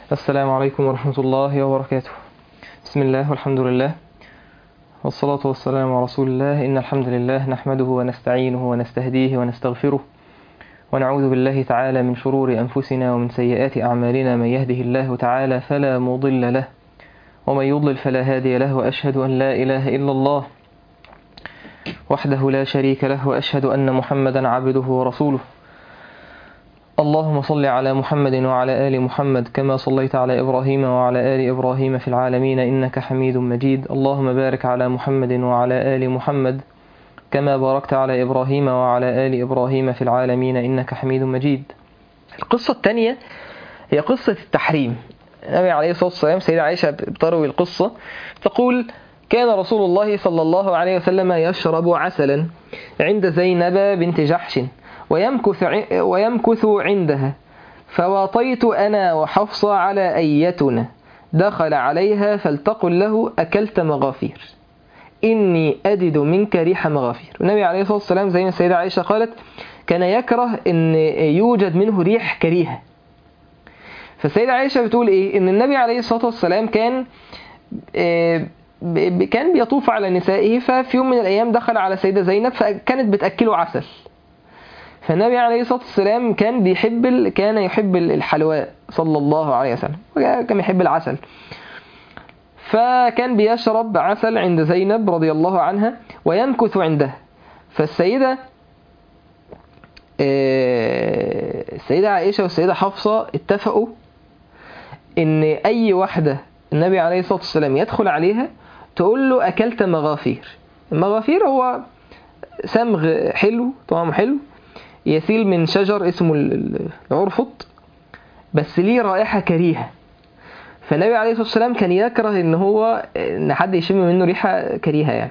السلام عليكم ورحمة الله وبركاته بسم الله والحمد لله والصلاة والسلام على رسول الله إن الحمد لله نحمده ونستعينه ونستهديه ونستغفره ونعوذ بالله تعالى من شرور أنفسنا ومن سيئات أعمالنا من يهده الله تعالى فلا مضل له ومن يضلل فلا هادي له وأشهد أن لا إله إلا الله وحده لا شريك له وأشهد أن محمدا عبده ورسوله اللهم صل على محمد وعلى آل محمد كما صليت على إبراهيم وعلى آل إبراهيم في العالمين إنك حميد مجيد اللهم بارك على محمد وعلى آل محمد كما باركت على إبراهيم وعلى آل إبراهيم في العالمين إنك حميد مجيد القصة الثانية هي قصة التحريم النبي عليه الصلاة والسلام سيدة عائشة بتروي القصة تقول كان رسول الله صلى الله عليه وسلم يشرب عسلا عند زينب بنت جحش ويمكث ويمكث عندها فواطيت أنا وحفصة على أيتنا دخل عليها فلتقل له أكلت مغافير إني أجد منك ريح مغافير النبي عليه الصلاة والسلام زي ما السيدة عائشة قالت كان يكره أن يوجد منه ريح كريهة فالسيدة عائشة بتقول إيه إن النبي عليه الصلاة والسلام كان كان بيطوف على نسائه ففي يوم من الأيام دخل على سيدة زينب فكانت بتأكله عسل فالنبي عليه الصلاة والسلام كان بيحب ال... كان يحب الحلواء صلى الله عليه وسلم كان يحب العسل فكان بيشرب عسل عند زينب رضي الله عنها ويمكث عندها فالسيدة السيدة عائشة والسيدة حفصة اتفقوا ان اي واحدة النبي عليه الصلاة والسلام يدخل عليها تقول له اكلت مغافير المغافير هو سمغ حلو طعم حلو يسيل من شجر اسمه العرفط بس ليه رائحة كريهة فالنبي عليه الصلاة والسلام كان يكره ان هو ان حد يشم منه ريحة كريهة يعني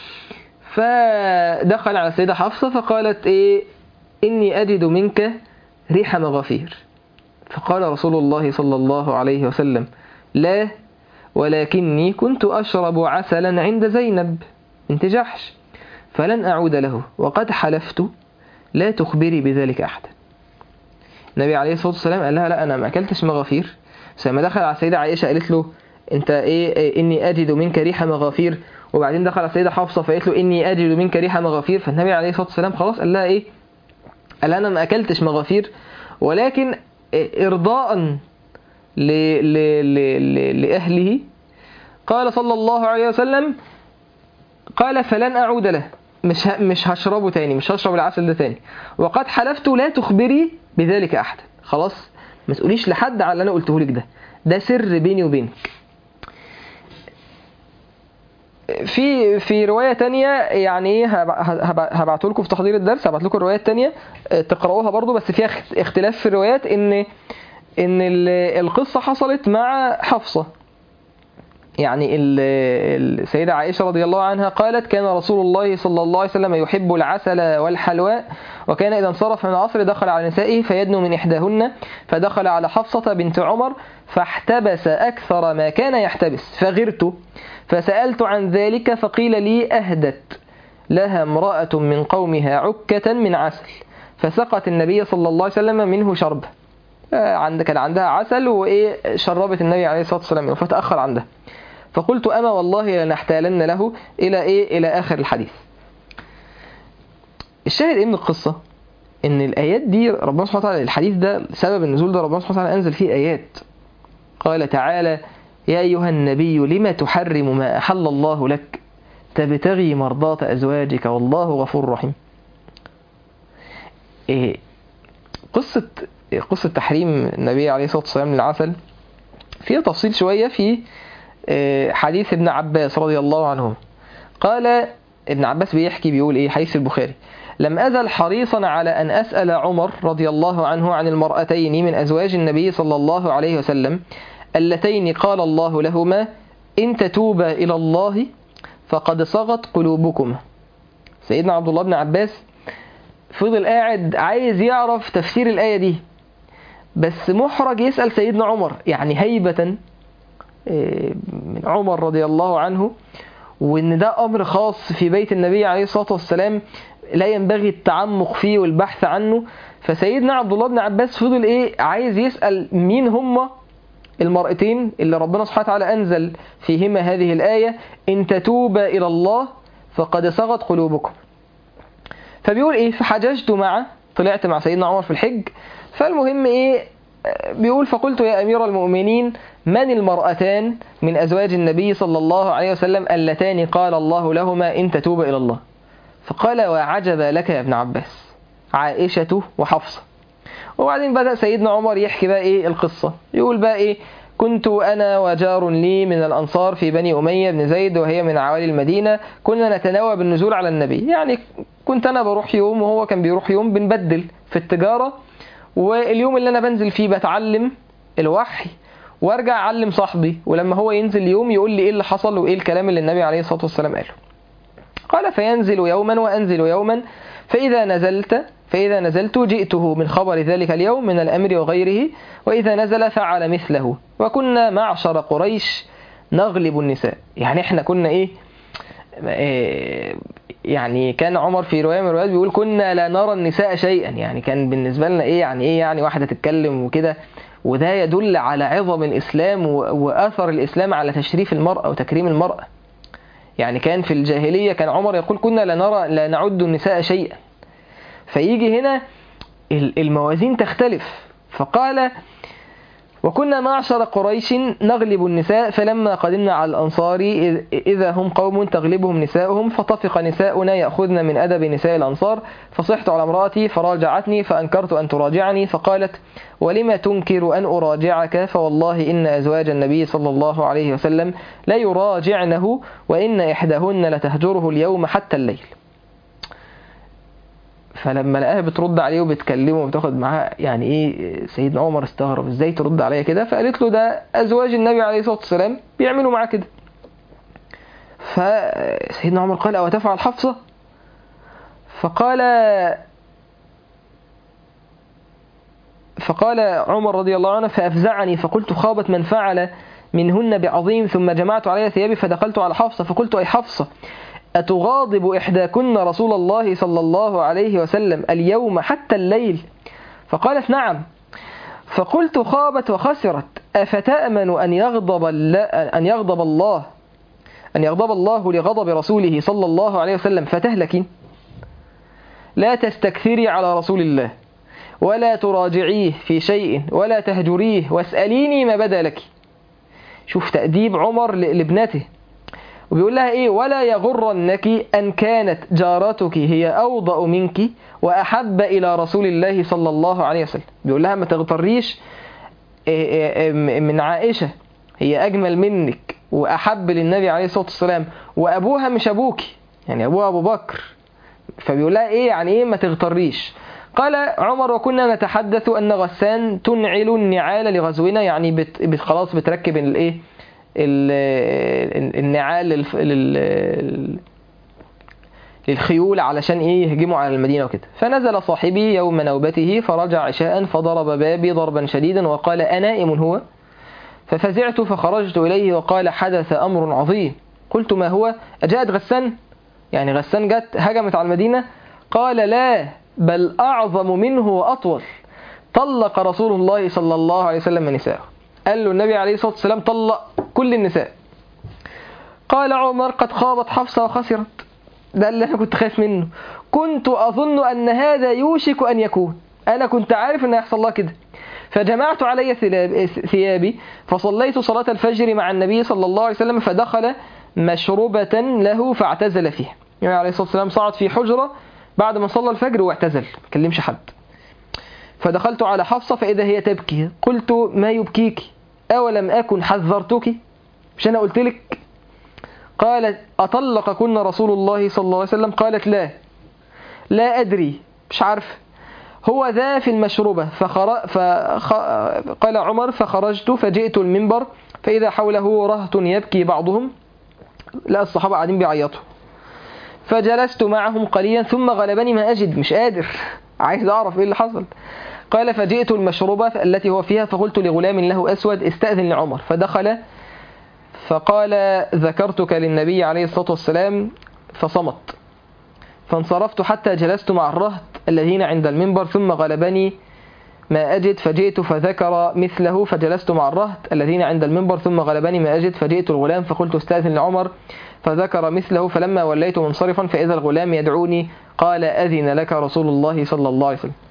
فدخل على السيدة حفصة فقالت ايه اني اجد منك ريح مغافير فقال رسول الله صلى الله عليه وسلم لا ولكني كنت أشرب عسلا عند زينب بنت جحش فلن أعود له وقد حلفت لا تخبري بذلك أحدا النبي عليه الصلاة والسلام قال لها لا أنا ما أكلتش مغافير بس لما دخل على السيدة عائشة قالت له أنت إيه, إيه إني أجد منك ريح مغافير وبعدين دخل على السيدة حفصة فقالت له إني أجد منك ريح مغافير فالنبي عليه الصلاة والسلام خلاص قال لها إيه قال أنا ما أكلتش مغافير ولكن إرضاء ل... ل... ل... لأهله قال صلى الله عليه وسلم قال فلن أعود له مش مش هشربه تاني مش هشرب العسل ده تاني وقد حلفت لا تخبري بذلك احدا خلاص ما تقوليش لحد على اللي انا قلته لك ده ده سر بيني وبينك في في روايه تانية يعني ايه هبعته لكم في تحضير الدرس هبعت لكم الروايات التانية تقراوها برضو بس فيها اختلاف في الروايات ان ان القصه حصلت مع حفصه يعني السيدة عائشة رضي الله عنها قالت كان رسول الله صلى الله عليه وسلم يحب العسل والحلواء وكان إذا انصرف من العصر دخل على نسائه فيدنو من إحداهن فدخل على حفصة بنت عمر فاحتبس أكثر ما كان يحتبس فغرت فسألت عن ذلك فقيل لي أهدت لها امرأة من قومها عكة من عسل فسقت النبي صلى الله عليه وسلم منه شرب عند كان عندها عسل وإيه شربت النبي عليه الصلاة والسلام فتأخر عندها فقلت أما والله لنحتالن له إلى إيه إلى آخر الحديث الشاهد إيه من القصة إن الآيات دي ربنا سبحانه وتعالى الحديث ده سبب النزول ده ربنا سبحانه وتعالى أنزل فيه آيات قال تعالى يا أيها النبي لما تحرم ما أحل الله لك تبتغي مرضات أزواجك والله غفور رحيم إيه قصة قصة تحريم النبي عليه الصلاة والسلام للعسل فيها تفصيل شوية في حديث ابن عباس رضي الله عنه قال ابن عباس بيحكي بيقول ايه حديث البخاري لم أزل حريصا على أن أسأل عمر رضي الله عنه عن المرأتين من أزواج النبي صلى الله عليه وسلم اللتين قال الله لهما إن تتوبا إلى الله فقد صغت قلوبكما سيدنا عبد الله بن عباس فضل قاعد عايز يعرف تفسير الآية دي بس محرج يسأل سيدنا عمر يعني هيبة من عمر رضي الله عنه وان ده امر خاص في بيت النبي عليه الصلاه والسلام لا ينبغي التعمق فيه والبحث عنه فسيدنا عبد الله بن عباس فضل ايه عايز يسال مين هم المرأتين اللي ربنا سبحانه وتعالى أنزل فيهما هذه الآية إن تتوبا إلى الله فقد صغت قلوبكم فبيقول إيه فحججت معه طلعت مع سيدنا عمر في الحج فالمهم إيه بيقول فقلت يا أمير المؤمنين من المرأتان من أزواج النبي صلى الله عليه وسلم اللتان قال الله لهما إن تتوبا إلى الله فقال وعجب لك يا ابن عباس عائشة وحفصة وبعدين بدأ سيدنا عمر يحكي بقى إيه القصة يقول بقى إيه كنت أنا وجار لي من الأنصار في بني أمية بن زيد وهي من عوالي المدينة كنا نتناوى بالنزول على النبي يعني كنت أنا بروح يوم وهو كان بيروح يوم بنبدل في التجارة واليوم اللي أنا بنزل فيه بتعلم الوحي وارجع اعلم صاحبي ولما هو ينزل يوم يقول لي ايه اللي حصل وايه الكلام اللي النبي عليه الصلاه والسلام قاله قال فينزل يوما وانزل يوما فاذا نزلت فإذا نزلت جئته من خبر ذلك اليوم من الأمر وغيره وإذا نزل فعل مثله وكنا معشر قريش نغلب النساء يعني احنا كنا ايه, إيه يعني كان عمر في رواية من الروايات بيقول كنا لا نرى النساء شيئا يعني كان بالنسبة لنا ايه يعني ايه يعني واحدة تتكلم وكده وده يدل على عظم الإسلام وأثر الإسلام على تشريف المرأة وتكريم المرأة يعني كان في الجاهلية كان عمر يقول كنا لا نرى لا نعد النساء شيئا فيجي هنا الموازين تختلف فقال وكنا معشر قريش نغلب النساء فلما قدمنا على الأنصار إذا هم قوم تغلبهم نساؤهم فطفق نساؤنا يأخذن من أدب نساء الأنصار فصحت على امرأتي فراجعتني فأنكرت أن تراجعني فقالت ولم تنكر أن أراجعك فوالله إن أزواج النبي صلى الله عليه وسلم لا يراجعنه وإن إحداهن لتهجره اليوم حتى الليل فلما لقاها بترد عليه وبتكلمه وبتاخد معاه يعني ايه سيدنا عمر استغرب ازاي ترد عليا كده فقالت له ده ازواج النبي عليه الصلاه والسلام بيعملوا معاه كده فسيدنا عمر قال او تفعل حفصه فقال فقال عمر رضي الله عنه فافزعني فقلت خابت من فعل منهن بعظيم ثم جمعت علي ثيابي فدخلت على حفصه فقلت اي حفصه أتغاضب إحداكن رسول الله صلى الله عليه وسلم اليوم حتى الليل فقالت نعم فقلت خابت وخسرت أفتأمن أن يغضب أن يغضب الله أن يغضب الله لغضب رسوله صلى الله عليه وسلم فتهلكين لا تستكثري على رسول الله ولا تراجعيه في شيء ولا تهجريه واسأليني ما بدا لك شوف تأديب عمر لابنته وبيقول لها ايه ولا يغرنك ان كانت جارتك هي اوضأ منك واحب الى رسول الله صلى الله عليه وسلم بيقول لها ما تغتريش من عائشه هي اجمل منك واحب للنبي عليه الصلاه والسلام وابوها مش ابوكي يعني ابوها ابو بكر فبيقول لها ايه يعني ايه ما تغتريش قال عمر وكنا نتحدث ان غسان تنعل النعال لغزونا يعني بت بت خلاص بتركب الايه النعال للخيول علشان ايه يهجموا على المدينه وكده فنزل صاحبي يوم نوبته فرجع عشاء فضرب بابي ضربا شديدا وقال انائم هو ففزعت فخرجت اليه وقال حدث امر عظيم قلت ما هو اجاءت غسان يعني غسان جت هجمت على المدينه قال لا بل اعظم منه واطول طلق رسول الله صلى الله عليه وسلم نساءه قال له النبي عليه الصلاه والسلام طلق كل النساء قال عمر قد خابت حفصة وخسرت ده اللي أنا كنت خايف منه كنت أظن أن هذا يوشك أن يكون أنا كنت عارف أن يحصل الله كده فجمعت علي ثيابي فصليت صلاة الفجر مع النبي صلى الله عليه وسلم فدخل مشربة له فاعتزل فيها يعني عليه الصلاة والسلام صعد في حجرة بعد ما صلى الفجر واعتزل ما كلمش حد فدخلت على حفصة فإذا هي تبكي قلت ما يبكيك أولم أكن حذرتك مش أنا قلت لك قالت أطلق كنا رسول الله صلى الله عليه وسلم قالت لا لا أدري مش عارف هو ذا في المشروبة فخر... فخ... قال عمر فخرجت فجئت المنبر فإذا حوله رهط يبكي بعضهم لا الصحابة قاعدين بيعيطوا فجلست معهم قليلا ثم غلبني ما أجد مش قادر عايز أعرف إيه اللي حصل قال فجئت المشروبة التي هو فيها فقلت لغلام له أسود استأذن لعمر فدخل فقال ذكرتك للنبي عليه الصلاة والسلام فصمت فانصرفت حتى جلست مع الرهط الذين عند المنبر ثم غلبني ما أجد فجئت فذكر مثله فجلست مع الرهط الذين عند المنبر ثم غلبني ما أجد فجئت الغلام فقلت استأذن لعمر فذكر مثله فلما وليت منصرفا فإذا الغلام يدعوني قال أذن لك رسول الله صلى الله عليه وسلم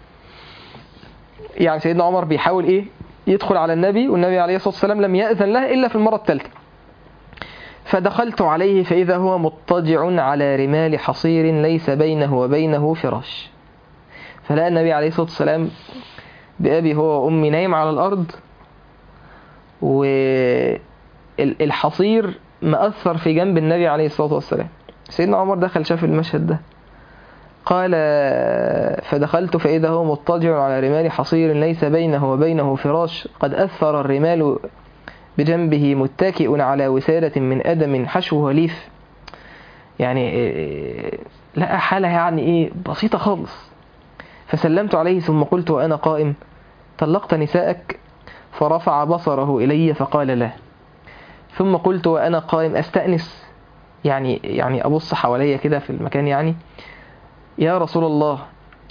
يعني سيدنا عمر بيحاول إيه يدخل على النبي والنبي عليه الصلاة والسلام لم يأذن له إلا في المرة الثالثة فدخلت عليه فإذا هو مضطجع على رمال حصير ليس بينه وبينه فراش فلقى النبي عليه الصلاة والسلام بأبي هو وأمي نايم على الأرض والحصير مأثر في جنب النبي عليه الصلاة والسلام سيدنا عمر دخل شاف المشهد ده قال فدخلت فإذا هو مضطجع على رمال حصير ليس بينه وبينه فراش قد أثر الرمال بجنبه متكئ على وسادة من أدم حشوه ليف يعني لقى حالة يعني إيه بسيطة خالص فسلمت عليه ثم قلت وأنا قائم طلقت نساءك فرفع بصره إلي فقال لا ثم قلت وأنا قائم أستأنس يعني يعني أبص حواليا كده في المكان يعني يا رسول الله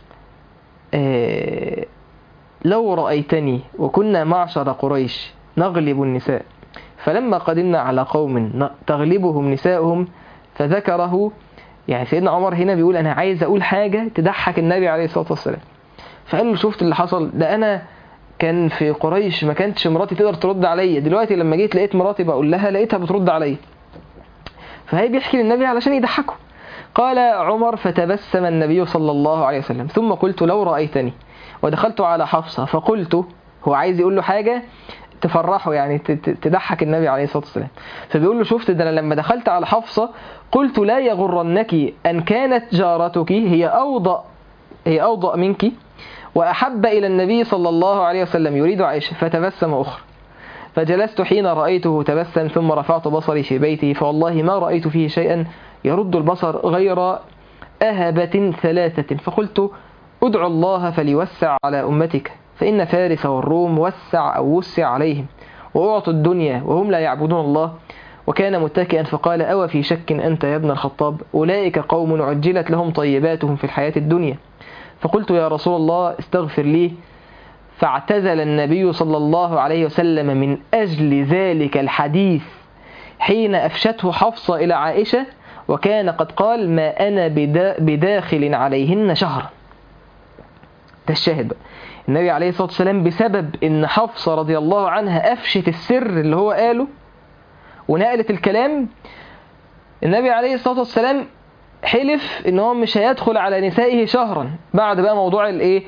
آه لو رأيتني وكنا معشر قريش نغلب النساء فلما قدمنا على قوم تغلبهم نساؤهم فذكره يعني سيدنا عمر هنا بيقول أنا عايز أقول حاجة تضحك النبي عليه الصلاة والسلام فقال له شفت اللي حصل ده أنا كان في قريش ما كانتش مراتي تقدر ترد عليا دلوقتي لما جيت لقيت مراتي بقول لها لقيتها بترد عليا فهي بيحكي للنبي علشان يضحكه قال عمر فتبسم النبي صلى الله عليه وسلم ثم قلت لو رأيتني ودخلت على حفصة فقلت هو عايز يقول له حاجة تفرحه يعني تضحك النبي عليه الصلاة والسلام فبيقول له شفت ده أنا لما دخلت على حفصة قلت لا يغرنك أن كانت جارتك هي أوضأ هي أوضأ منك وأحب إلى النبي صلى الله عليه وسلم يريد عائشة فتبسم أخرى فجلست حين رأيته تبسم ثم رفعت بصري في بيته فوالله ما رأيت فيه شيئا يرد البصر غير أهبة ثلاثة فقلت ادعو الله فليوسع على أمتك فإن فارس والروم وسع أو وسع عليهم وأعطوا الدنيا وهم لا يعبدون الله وكان متكئا فقال أو في شك أنت يا ابن الخطاب أولئك قوم عجلت لهم طيباتهم في الحياة الدنيا فقلت يا رسول الله استغفر لي فاعتزل النبي صلى الله عليه وسلم من أجل ذلك الحديث حين أفشته حفصة إلى عائشة وكان قد قال ما أنا بداخل عليهن شهرا ده الشاهد بقى النبي عليه الصلاة والسلام بسبب ان حفصة رضي الله عنها أفشت السر اللي هو قاله ونقلت الكلام النبي عليه الصلاة والسلام حلف ان هو مش هيدخل على نسائه شهرا بعد بقى موضوع الايه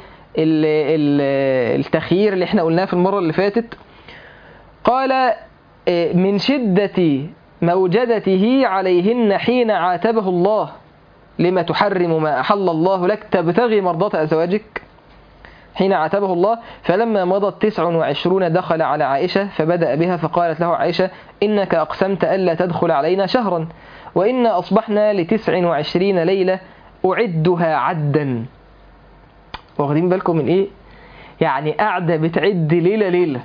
التخيير اللي احنا قلناه في المرة اللي فاتت قال من شدة موجدته عليهن حين عاتبه الله لما تحرم ما أحل الله لك تبتغي مرضات أزواجك حين عاتبه الله فلما مضت تسع وعشرون دخل على عائشة فبدأ بها فقالت له عائشة إنك أقسمت ألا تدخل علينا شهرا وإنا أصبحنا لتسع وعشرين ليلة أعدها عدا واخدين بالكم من إيه يعني قاعدة بتعد ليلة ليلة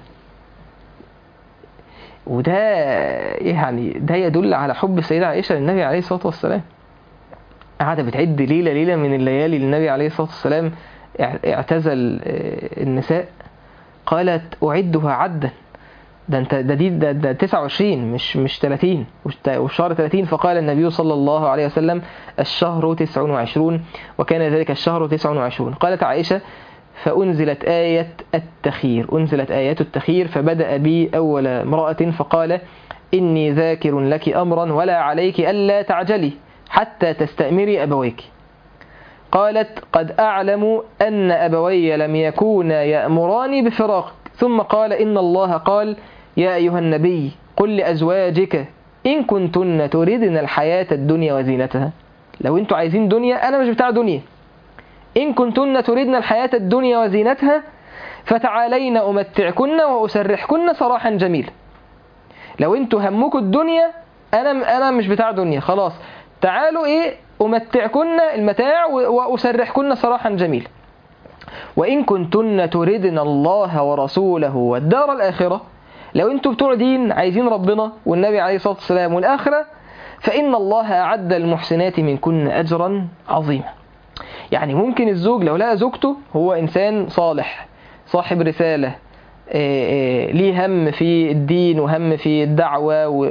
وده يعني ده يدل على حب السيدة عائشة للنبي عليه الصلاة والسلام قاعدة بتعد ليلة ليلة من الليالي للنبي عليه الصلاة والسلام اعتزل النساء قالت أعدها عدا ده انت ده دي ده, ده 29 مش مش 30 والشهر 30 فقال النبي صلى الله عليه وسلم الشهر 29 وكان ذلك الشهر 29 قالت عائشة فأنزلت آية التخير أنزلت آيات التخير فبدأ بي أول امرأة فقال إني ذاكر لك أمرا ولا عليك ألا تعجلي حتى تستأمري أبويك قالت قد أعلم أن أبوي لم يكونا يأمراني بفراقك ثم قال إن الله قال يا أيها النبي قل لأزواجك إن كنتن تريدن الحياة الدنيا وزينتها لو أنتوا عايزين دنيا أنا مش بتاع دنيا إن كنتن تريدن الحياة الدنيا وزينتها فتعالين أمتعكن وأسرحكن سراحا جميلا لو أنتوا همكم الدنيا أنا أنا مش بتاع دنيا خلاص تعالوا إيه أمتعكن المتاع وأسرحكن سراحا جميلا وإن كنتن تردن الله ورسوله والدار الآخرة لو انتوا بتوع دين عايزين ربنا والنبي عليه الصلاة والسلام والآخرة فإن الله أعد المحسنات منكن أجرا عظيما يعني ممكن الزوج لو لقى زوجته هو إنسان صالح صاحب رسالة آه، آه، ليه هم في الدين وهم في الدعوة و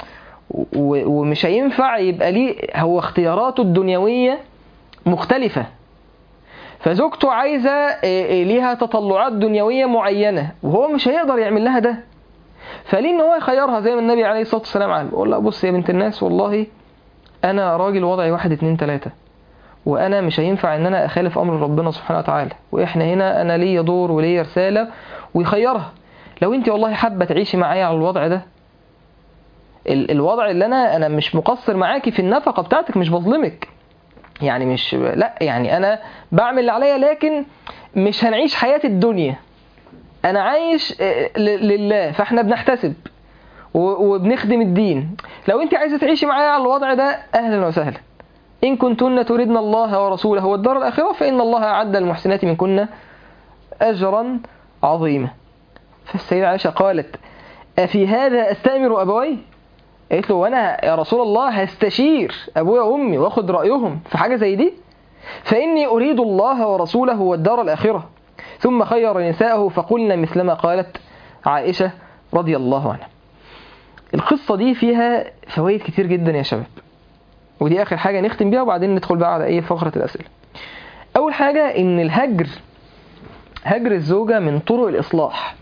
و- ومش هينفع يبقى ليه هو اختياراته الدنيوية مختلفة فزوجته عايزة آه، آه، ليها تطلعات دنيوية معينة وهو مش هيقدر يعمل لها ده فليه ان هو يخيرها زي ما النبي عليه الصلاة والسلام قال بقول لها بص يا بنت الناس والله انا راجل وضعي واحد اتنين تلاتة وانا مش هينفع ان انا اخالف امر ربنا سبحانه وتعالى واحنا هنا انا ليا دور وليا رسالة ويخيرها لو انت والله حابة تعيشي معايا على الوضع ده ال- الوضع اللي انا انا مش مقصر معاكي في النفقة بتاعتك مش بظلمك يعني مش لا يعني انا بعمل اللي عليا لكن مش هنعيش حياة الدنيا انا عايش آه، ل- لله فاحنا بنحتسب و- وبنخدم الدين لو انت عايزه تعيشي معايا على الوضع ده اهلا وسهلا ان كنتن تردن الله ورسوله والدار الاخره فان الله اعد المحسنات منكن اجرا عظيما فالسيدة عائشة قالت أفي هذا أستأمر أبوي قالت له وأنا يا رسول الله هستشير أبويا وأمي وأخد رأيهم في حاجة زي دي فإني أريد الله ورسوله والدار الآخرة ثم خير نساءه فقلنا مثلما قالت عائشة رضي الله عنها القصة دي فيها فوائد كتير جدا يا شباب ودي آخر حاجة نختم بيها وبعدين ندخل بقى على أي فقرة الأسئلة أول حاجة إن الهجر هجر الزوجة من طرق الإصلاح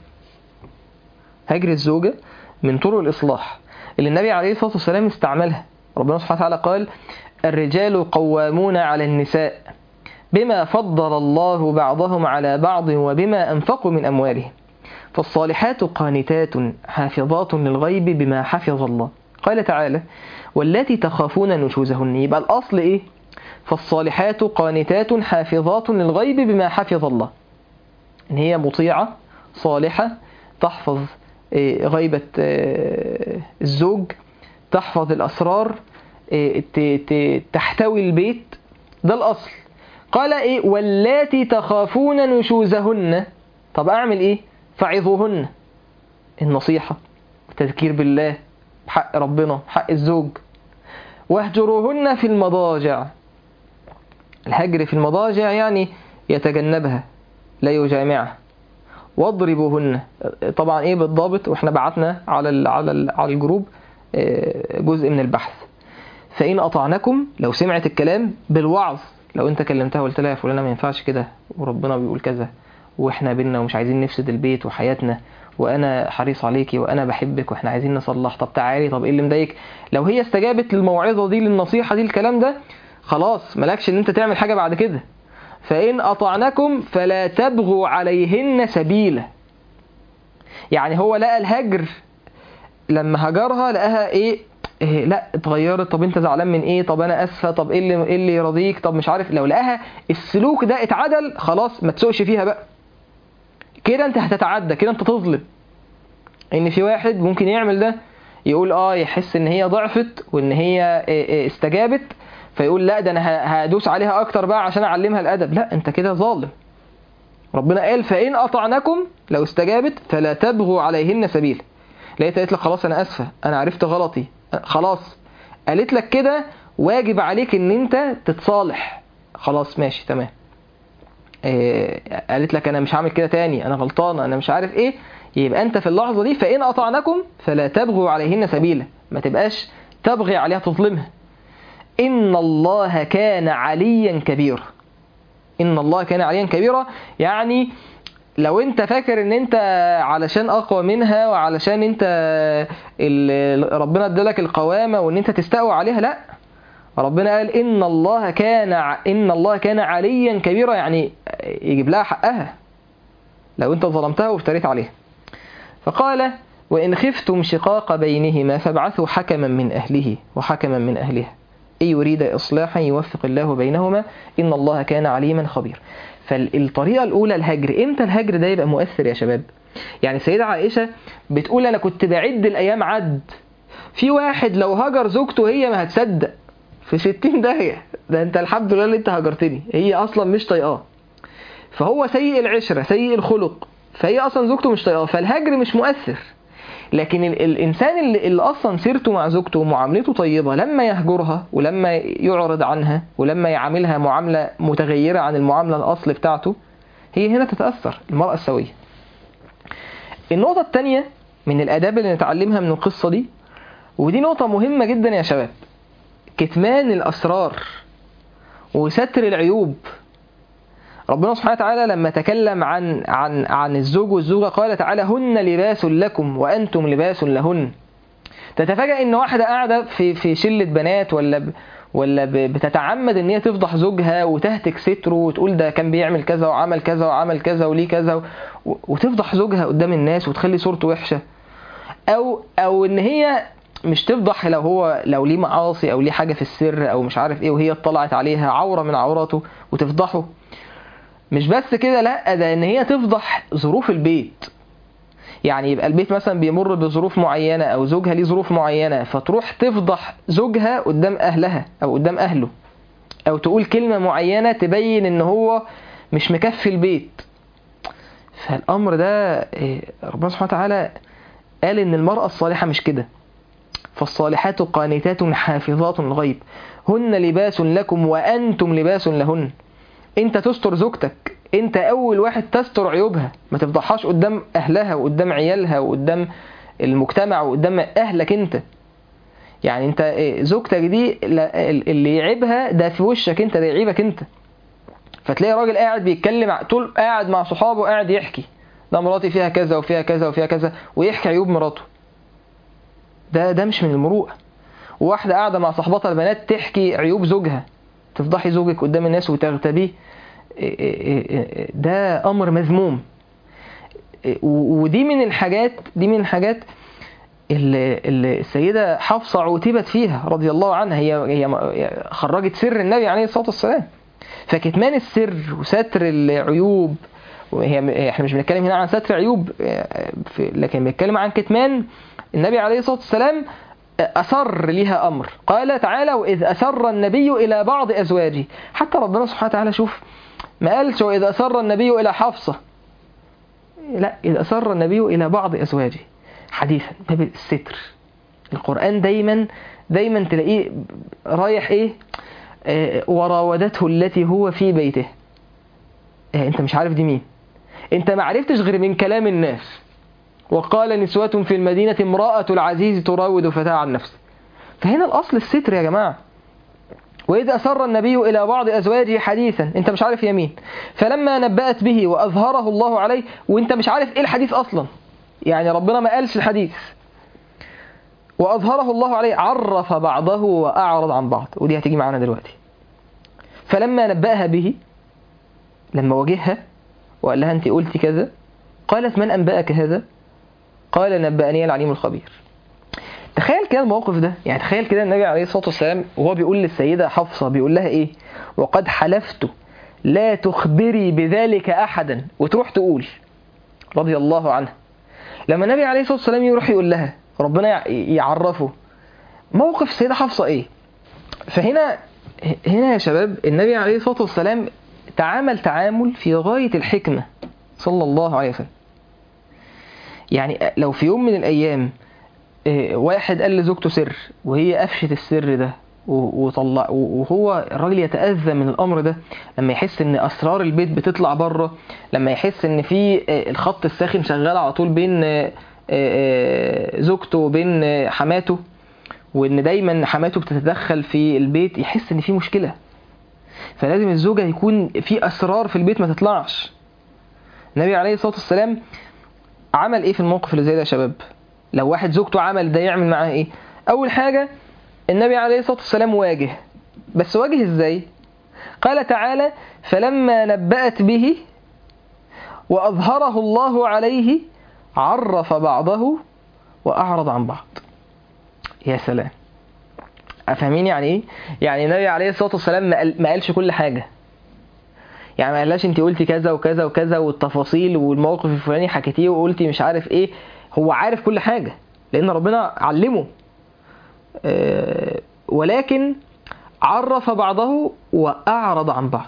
هجر الزوجة من طرق الإصلاح اللي النبي عليه الصلاة والسلام استعملها ربنا سبحانه وتعالى قال الرجال قوامون على النساء بما فضل الله بعضهم على بعض وبما أنفقوا من أموالهم فالصالحات قانتات حافظات للغيب بما حفظ الله قال تعالى والتي تخافون نشوزهن يبقى الأصل إيه فالصالحات قانتات حافظات للغيب بما حفظ الله إن هي مطيعة صالحة تحفظ إيه، غيبة إيه، الزوج تحفظ الأسرار إيه، ت- ت- تحتوي البيت ده الأصل قال إيه واللاتي تخافون نشوزهن طب أعمل إيه فعظوهن النصيحة التذكير بالله بحق ربنا حق الزوج واهجروهن في المضاجع الهجر في المضاجع يعني يتجنبها لا يجامعها واضربوهن طبعا ايه بالضابط واحنا بعتنا على ال على ال على الجروب آه، جزء من البحث فإن أطعنكم لو سمعت الكلام بالوعظ لو أنت كلمتها وقلت لها يا فلانة ما ينفعش كده وربنا بيقول كذا وإحنا بينا ومش عايزين نفسد البيت وحياتنا وأنا حريص عليكي وأنا بحبك وإحنا عايزين نصلح طب تعالي طب إيه اللي مضايقك لو هي استجابت للموعظة دي للنصيحة دي الكلام ده خلاص مالكش إن أنت تعمل حاجة بعد كده فإن أطعنكم فلا تبغوا عليهن سبيلا يعني هو لقى الهجر لما هجرها لقاها ايه إيه لا اتغيرت طب انت زعلان من ايه طب انا اسفه طب ايه اللي ايه اللي يرضيك طب مش عارف لو لقاها السلوك ده اتعدل خلاص ما تسوقش فيها بقى كده انت هتتعدى كده انت تظلم ان في واحد ممكن يعمل ده يقول اه يحس ان هي ضعفت وان هي إيه إيه استجابت فيقول لا ده انا ه- هدوس عليها اكتر بقى عشان اعلمها الادب لا انت كده ظالم ربنا قال فان اطعنكم لو استجابت فلا تبغوا عليهن سبيل لقيت قالت لك خلاص انا اسفه انا عرفت غلطي خلاص قالت لك كده واجب عليك ان انت تتصالح خلاص ماشي تمام إيه قالت لك انا مش هعمل كده تاني انا غلطانه انا مش عارف ايه يبقى انت في اللحظه دي فان اطعنكم فلا تبغوا عليهن سبيلا ما تبقاش تبغي عليها تظلمها ان الله كان عليا كبيرا ان الله كان عليا كبيرا يعني لو انت فاكر ان انت علشان اقوى منها وعلشان انت ال- ربنا ادالك القوامه وان انت تستقوى عليها لا ربنا قال ان الله كان ع- ان الله كان عليا كبيرا يعني يجيب لها حقها لو انت ظلمتها وافتريت عليها فقال وان خفتم شقاق بينهما فابعثوا حكما من اهله وحكما من اهلها إن يريد إصلاحا يوفق الله بينهما إن الله كان عليما خبير فالطريقة الأولى الهجر إمتى الهجر ده يبقى مؤثر يا شباب يعني سيدة عائشة بتقول أنا كنت بعد الأيام عد في واحد لو هجر زوجته هي ما هتصدق في ستين داهية ده أنت الحمد لله اللي أنت هجرتني هي أصلا مش طايقاه فهو سيء العشرة سيء الخلق فهي أصلا زوجته مش طايقاه فالهجر مش مؤثر لكن ال الإنسان اللي, اللي أصلا سيرته مع زوجته ومعاملته طيبة لما يهجرها ولما يعرض عنها ولما يعاملها معاملة متغيرة عن المعاملة الأصل بتاعته هي هنا تتأثر المرأة السوية النقطة الثانية من الآداب اللي نتعلمها من القصة دي ودي نقطة مهمة جدا يا شباب كتمان الأسرار وستر العيوب ربنا سبحانه وتعالى لما تكلم عن عن عن الزوج والزوجة قال تعالى هن لباس لكم وأنتم لباس لهن تتفاجأ إن واحدة قاعدة في في شلة بنات ولا ب ولا ب- بتتعمد ان هي تفضح زوجها وتهتك ستره وتقول ده كان بيعمل كذا وعمل كذا وعمل كذا وليه كذا و- وتفضح زوجها قدام الناس وتخلي صورته وحشه او او ان هي مش تفضح لو هو لو ليه معاصي او ليه حاجه في السر او مش عارف ايه وهي اطلعت عليها عوره من عوراته وتفضحه مش بس كده لا ده ان هي تفضح ظروف البيت يعني يبقى البيت مثلا بيمر بظروف معينه او زوجها ليه ظروف معينه فتروح تفضح زوجها قدام اهلها او قدام اهله او تقول كلمه معينه تبين ان هو مش مكفي البيت فالامر ده إيه، ربنا سبحانه وتعالى قال ان المراه الصالحه مش كده فالصالحات قانتات حافظات الغيب هن لباس لكم وانتم لباس لهن انت تستر زوجتك انت اول واحد تستر عيوبها ما تفضحهاش قدام اهلها وقدام عيالها وقدام المجتمع وقدام اهلك انت يعني انت إيه، زوجتك دي لا- اللي يعيبها ده في وشك انت ده يعيبك انت فتلاقي راجل قاعد بيتكلم ع- طول قاعد مع صحابه قاعد يحكي ده مراتي فيها كذا وفيها كذا وفيها كذا ويحكي عيوب مراته ده ده مش من المروءه وواحده قاعده مع صاحباتها البنات تحكي عيوب زوجها تفضحي زوجك قدام الناس وتغتابيه إيه إيه إيه ده امر مذموم إيه و- ودي من الحاجات دي من الحاجات اللي اللي السيده حفصه عوتبت فيها رضي الله عنها هي هي خرجت سر النبي عليه الصلاه والسلام فكتمان السر وستر العيوب وهي احنا مش بنتكلم هنا عن ستر عيوب آه، في- لكن بنتكلم عن كتمان النبي عليه الصلاه والسلام أسر لها أمر قال تعالى وإذ أسر النبي إلى بعض أزواجه حتى ربنا سبحانه وتعالى شوف ما قالش وإذ أسر النبي إلى حفصة لا إذ أسر النبي إلى بعض أزواجه حديثا باب الستر القرآن دايما دايما تلاقيه رايح إيه آه، وراودته التي هو في بيته آه، أنت مش عارف دي مين أنت ما عرفتش غير من كلام الناس وقال نسوة في المدينة امرأة العزيز تراود فتاة عن نفسه فهنا الأصل الستر يا جماعة وإذ أسر النبي إلى بعض أزواجه حديثا أنت مش عارف يمين فلما نبأت به وأظهره الله عليه وأنت مش عارف إيه الحديث أصلا يعني ربنا ما قالش الحديث وأظهره الله عليه عرف بعضه وأعرض عن بعض ودي هتيجي معانا دلوقتي فلما نبأها به لما واجهها وقال لها أنت قلتي كذا قالت من أنبأك هذا قال نبأني العليم الخبير تخيل كده الموقف ده يعني تخيل كده النبي عليه الصلاة والسلام وهو بيقول للسيدة حفصة بيقول لها ايه وقد حلفت لا تخبري بذلك أحدا وتروح تقول رضي الله عنها لما النبي عليه الصلاة والسلام يروح يقول لها ربنا يع- يعرفه موقف السيدة حفصة ايه فهنا هنا يا شباب النبي عليه الصلاة والسلام تعامل تعامل في غاية الحكمة صلى الله عليه وسلم يعني لو في يوم من الأيام إيه، واحد قال لزوجته سر وهي أفشت السر ده و- وطلع و- وهو الراجل يتأذى من الأمر ده لما يحس إن أسرار البيت بتطلع بره لما يحس إن في آه، الخط الساخن شغال على طول بين آه، آه، زوجته وبين آه، حماته وإن دايما حماته بتتدخل في البيت يحس إن في مشكلة فلازم الزوجة يكون في أسرار في البيت ما تطلعش النبي عليه الصلاة والسلام عمل ايه في الموقف اللي زي ده يا شباب لو واحد زوجته عمل ده يعمل معاه ايه اول حاجة النبي عليه الصلاة والسلام واجه بس واجه ازاي قال تعالى فلما نبأت به وأظهره الله عليه عرف بعضه وأعرض عن بعض يا سلام أفهمين يعني إيه؟ يعني النبي عليه الصلاة والسلام ما قال- ما قالش كل حاجة يعني ما قالهاش انت قلتي كذا وكذا وكذا والتفاصيل والموقف الفلاني حكيتيه وقلتي مش عارف ايه هو عارف كل حاجة لأن ربنا علمه آه، ولكن عرف بعضه وأعرض عن بعض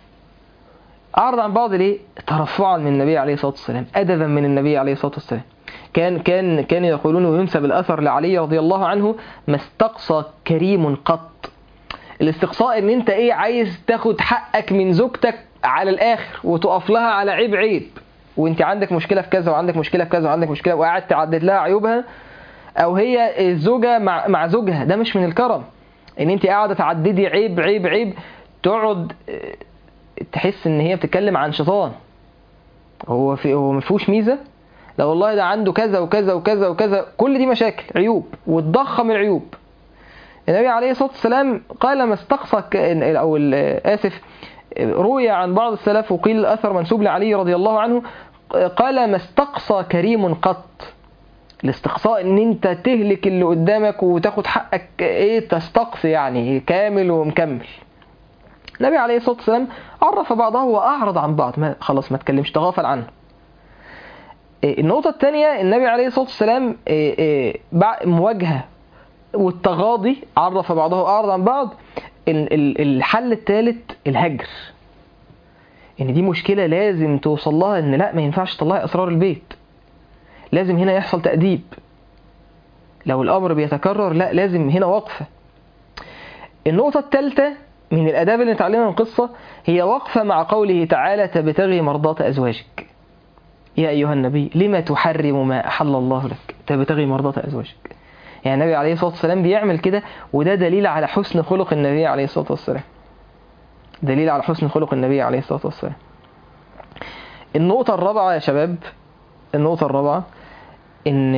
أعرض عن بعض ليه؟ ترفعا من النبي عليه الصلاة والسلام أدبا من النبي عليه الصلاة والسلام كان كان كان يقولون وينسب الأثر لعلي رضي الله عنه ما استقصى كريم قط الاستقصاء ان انت ايه عايز تاخد حقك من زوجتك على الاخر وتقف لها على عيب عيب وانت عندك مشكله في كذا وعندك مشكله في كذا وعندك مشكله وقاعد تعدد لها عيوبها او هي الزوجه مع مع زوجها ده مش من الكرم ان انت قاعده تعددي عيب عيب عيب تقعد اه، تحس ان هي بتتكلم عن شيطان هو في هو ما فيهوش ميزه لا والله ده عنده كذا وكذا وكذا وكذا كل دي مشاكل عيوب وتضخم العيوب النبي عليه الصلاه والسلام قال ما استقصى ك- او ال- اسف روي عن بعض السلف وقيل الاثر منسوب لعلي رضي الله عنه قال ما استقصى كريم قط الاستقصاء ان انت تهلك اللي قدامك وتاخد حقك ايه تستقصي يعني كامل ومكمل النبي عليه الصلاه والسلام عرف بعضه واعرض عن بعض ما خلاص ما تكلمش تغافل عنه إيه، النقطة الثانية النبي عليه الصلاة والسلام إيه، إيه، بع- مواجهة والتغاضي عرف بعضه وأعرض عن بعض ال- ال- الحل الثالث الهجر ان دي مشكلة لازم توصل لها ان لا ما ينفعش تطلعي اسرار البيت لازم هنا يحصل تأديب لو الامر بيتكرر لا لازم هنا وقفة النقطة الثالثة من الاداب اللي نتعلمها من القصة هي وقفة مع قوله تعالى تبتغي مرضات ازواجك يا ايها النبي لما تحرم ما احل الله لك تبتغي مرضات ازواجك يعني النبي عليه الصلاة والسلام بيعمل كده وده دليل على حسن خلق النبي عليه الصلاة والسلام دليل على حسن خلق النبي عليه الصلاة والسلام النقطة الرابعة يا شباب النقطة الرابعة إن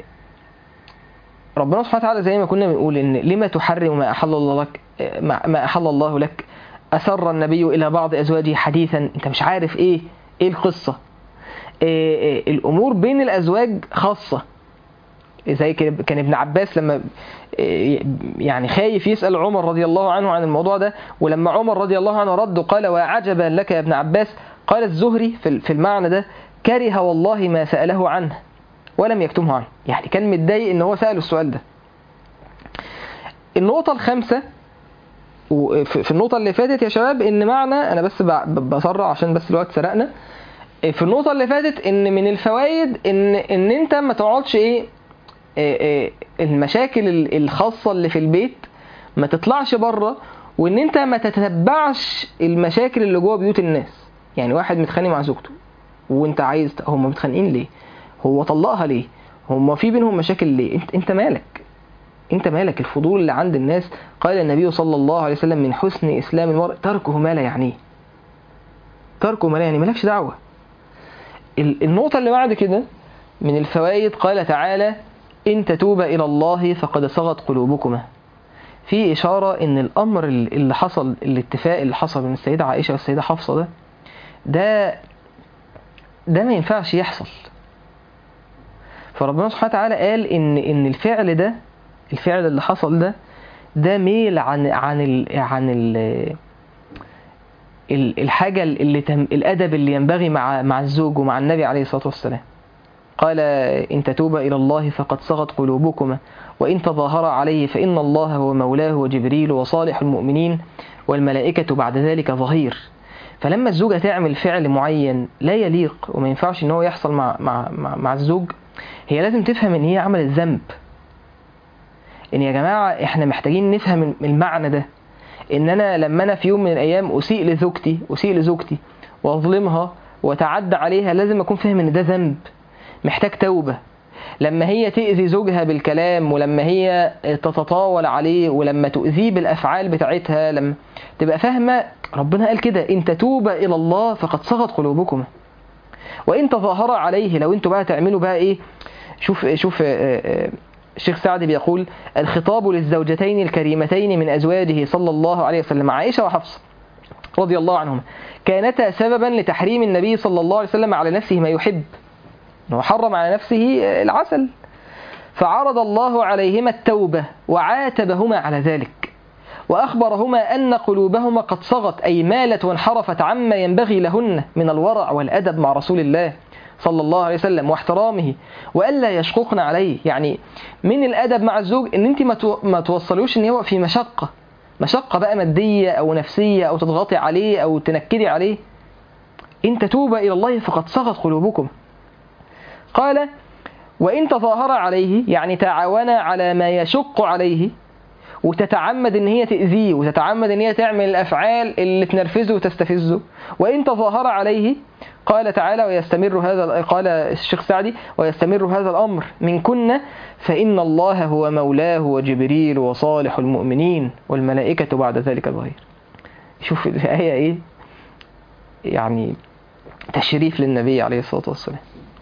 ربنا سبحانه وتعالى زي ما كنا بنقول إن لما تحرم ما أحل الله لك ما ما أحل الله لك أسر النبي إلى بعض أزواجه حديثا أنت مش عارف إيه إيه القصة إيه إيه الأمور بين الأزواج خاصة زي كده كان ابن عباس لما يعني خايف يسأل عمر رضي الله عنه عن الموضوع ده ولما عمر رضي الله عنه رد قال وعجبا لك يا ابن عباس قال الزهري في في المعنى ده كره والله ما سأله عنه ولم يكتمه عنه يعني كان متضايق ان هو سأله السؤال ده النقطة الخامسة وفي في النقطة اللي فاتت يا شباب ان معنى انا بس ب- بسرع عشان بس الوقت سرقنا في النقطة اللي فاتت ان من الفوائد ان ان انت ما تقعدش ايه إيه إيه المشاكل ال- الخاصة اللي في البيت ما تطلعش بره وان انت ما تتبعش المشاكل اللي جوه بيوت الناس يعني واحد متخانق مع زوجته وانت عايز هم متخانقين ليه هو طلقها ليه هم في بينهم مشاكل ليه انت انت مالك انت مالك الفضول اللي عند الناس قال النبي صلى الله عليه وسلم من حسن اسلام المرء تركه ما لا يعنيه تركه ما لا يعنيه مالكش دعوه ال- النقطه اللي بعد كده من الفوائد قال تعالى إن تتوبا إلى الله فقد صغت قلوبكما في إشارة إن الأمر اللي حصل الاتفاق اللي حصل بين السيدة عائشة والسيدة حفصة ده ده ده ما ينفعش يحصل فربنا سبحانه وتعالى قال إن إن الفعل ده الفعل اللي حصل ده ده ميل عن عن ال عن ال ال- الحاجة اللي تم الأدب اللي ينبغي مع مع الزوج ومع النبي عليه الصلاة والسلام قال إن تتوبا إلى الله فقد صغت قلوبكما وإن تظاهرا عليه فإن الله هو مولاه وجبريل وصالح المؤمنين والملائكة بعد ذلك ظهير فلما الزوجة تعمل فعل معين لا يليق وما ينفعش إن هو يحصل مع, مع, مع, مع الزوج هي لازم تفهم إن هي عملت ذنب إن يا جماعة إحنا محتاجين نفهم المعنى ده إن أنا لما أنا في يوم من الأيام أسيء لزوجتي أسيء لزوجتي وأظلمها وأتعدى عليها لازم أكون فاهم إن ده ذنب محتاج توبة لما هي تأذي زوجها بالكلام ولما هي تتطاول عليه ولما تؤذيه بالأفعال بتاعتها لما تبقى فاهمة ربنا قال كده إن تتوبا إلى الله فقد صغت قلوبكما وإن تظاهرا عليه لو أنتوا بقى تعملوا بقى إيه شوف شوف آه، آه، الشيخ سعد بيقول الخطاب للزوجتين الكريمتين من أزواجه صلى الله عليه وسلم عائشة وحفصة رضي الله عنهما كانتا سببا لتحريم النبي صلى الله عليه وسلم على نفسه ما يحب انه حرم على نفسه العسل فعرض الله عليهما التوبة وعاتبهما على ذلك وأخبرهما أن قلوبهما قد صغت أي مالت وانحرفت عما ينبغي لهن من الورع والأدب مع رسول الله صلى الله عليه وسلم واحترامه وألا يشققن عليه يعني من الأدب مع الزوج إن أنت ما تو- ما توصلوش إن هو في مشقة مشقة بقى مادية أو نفسية أو تضغطي عليه أو تنكدي عليه إن تتوبا إلى الله فقد صغت قلوبكم قال وإن تظاهر عليه يعني تعاونا على ما يشق عليه وتتعمد ان هي تأذيه وتتعمد ان هي تعمل الافعال اللي تنرفزه وتستفزه وان تظاهر عليه قال تعالى ويستمر هذا قال الشيخ سعدي ويستمر هذا الامر من كنا فان الله هو مولاه وجبريل وصالح المؤمنين والملائكه بعد ذلك ظهير شوف الايه ايه يعني تشريف للنبي عليه الصلاه والسلام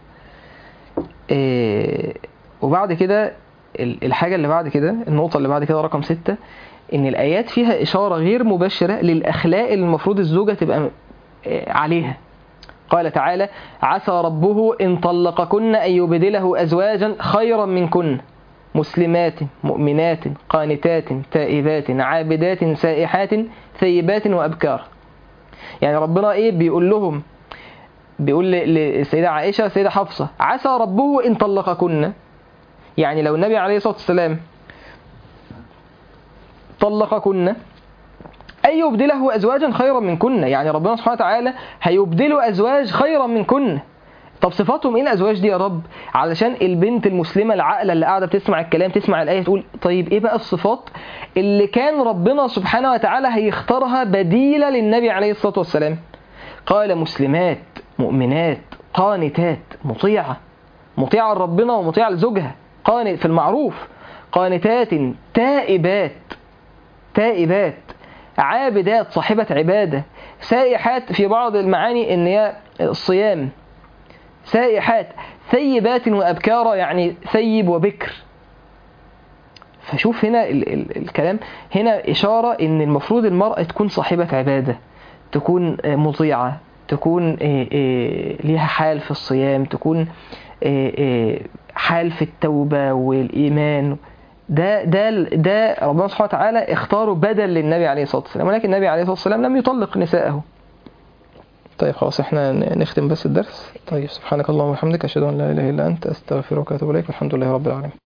إيه وبعد كده ال- الحاجة اللي بعد كده النقطة اللي بعد كده رقم ستة إن الآيات فيها إشارة غير مباشرة للأخلاق اللي المفروض الزوجة تبقى آه، عليها قال تعالى عسى ربه إن طلقكن أن يبدله أزواجا خيرا منكن مسلمات مؤمنات قانتات تائبات عابدات سائحات ثيبات وأبكار يعني ربنا إيه بيقول لهم بيقول ل- للسيدة عائشة والسيدة حفصة عسى ربه إن طلقكن يعني لو النبي عليه الصلاة والسلام طلقكن أن يبدله أزواجا خيرا منكن يعني ربنا سبحانه وتعالى هيبدله أزواج خيرا منكن طب صفاتهم ايه الازواج دي يا رب علشان البنت المسلمه العاقله اللي قاعده بتسمع الكلام تسمع الايه تقول طيب ايه بقى الصفات اللي كان ربنا سبحانه وتعالى هيختارها بديله للنبي عليه الصلاه والسلام قال مسلمات مؤمنات قانتات مطيعه مطيعه لربنا ومطيعه لزوجها قانت في المعروف قانتات تائبات تائبات عابدات صاحبة عبادة سائحات في بعض المعاني ان هي الصيام سائحات ثيبات وأبكارا يعني ثيب وبكر فشوف هنا ال ال الكلام هنا إشارة إن المفروض المرأة تكون صاحبة عبادة تكون آه، مطيعة تكون آه، آه، ليها حال في الصيام تكون آه، آه، حال في التوبة والإيمان ده ده ده ربنا سبحانه وتعالى اختاره بدل للنبي عليه الصلاة والسلام ولكن النبي عليه الصلاة والسلام لم يطلق نساءه طيب خلاص احنا ن- نختم بس الدرس طيب سبحانك اللهم وبحمدك أشهد أن لا إله إلا أنت أستغفرك وأتوب إليك والحمد لله رب العالمين